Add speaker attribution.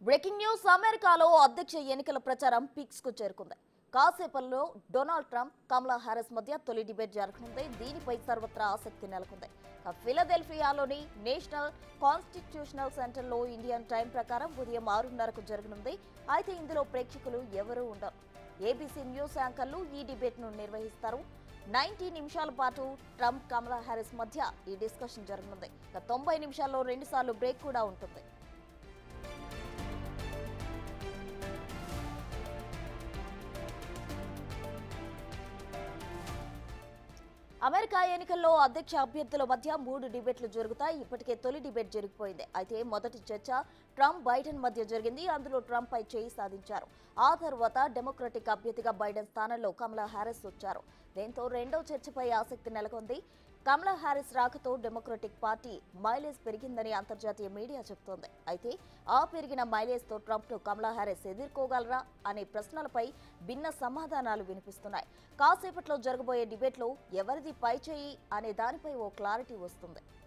Speaker 1: breaking news అమెరికాలో అధ్యక్ష ఎన్నికల ప్రచారం పీక్స్ కు చేరుకుంది కాసేపల్లో డొనాల్డ్ ట్రంప్ కమలా హారిస్ మధ్య తొలి డిబేట్ జరగనుంది దీనిపై సర్వత్రా ఆసక్తి నెలకొంది ఇక ఫిలదెల్ఫియాలోని నేషనల్ కాన్స్టిట్యూషనల్ సెంటర్లో ఇండియన్ టైం ప్రకారం ఉదయం ఆరున్నరకు జరగనుంది అయితే ఇందులో ప్రేక్షకులు ఎవరూ ఉండరు ఏబీసీ న్యూస్ యాంకర్లు ఈ డిబేట్ను నిర్వహిస్తారు నైన్టీ నిమిషాల పాటు ట్రంప్ కమలా హారిస్ మధ్య ఈ డిస్కషన్ జరగనుంది ఇక తొంభై నిమిషాల్లో రెండుసార్లు బ్రేక్ కూడా ఉంటుంది అమెరికా ఎన్నికల్లో అధ్యక్ష అభ్యర్థుల మధ్య మూడు డిబేట్లు జరుగుతాయి ఇప్పటికే తొలి డిబేట్ జరిగిపోయింది అయితే మొదటి చర్చ ట్రంప్ బైడెన్ మధ్య జరిగింది అందులో ట్రంప్ పై చేయి సాధించారు ఆ తర్వాత డెమోక్రటిక్ అభ్యర్థిగా బైడెన్ స్థానంలో కమలా హారిస్ వచ్చారు దీంతో రెండో చర్చపై ఆసక్తి నెలకొంది కమలా హారిస్ రాకతో డెమోక్రటిక్ పార్టీ మైలేజ్ పెరిగిందని అంతర్జాతీయ మీడియా చెబుతోంది అయితే ఆ పెరిగిన మైలేజ్తో ట్రంప్ను కమలా హారిస్ ఎదుర్కోగలరా అనే ప్రశ్నలపై భిన్న సమాధానాలు వినిపిస్తున్నాయి కాసేపట్లో జరగబోయే డిబేట్లో ఎవరిది పై చేయి అనే దానిపై ఓ క్లారిటీ వస్తుంది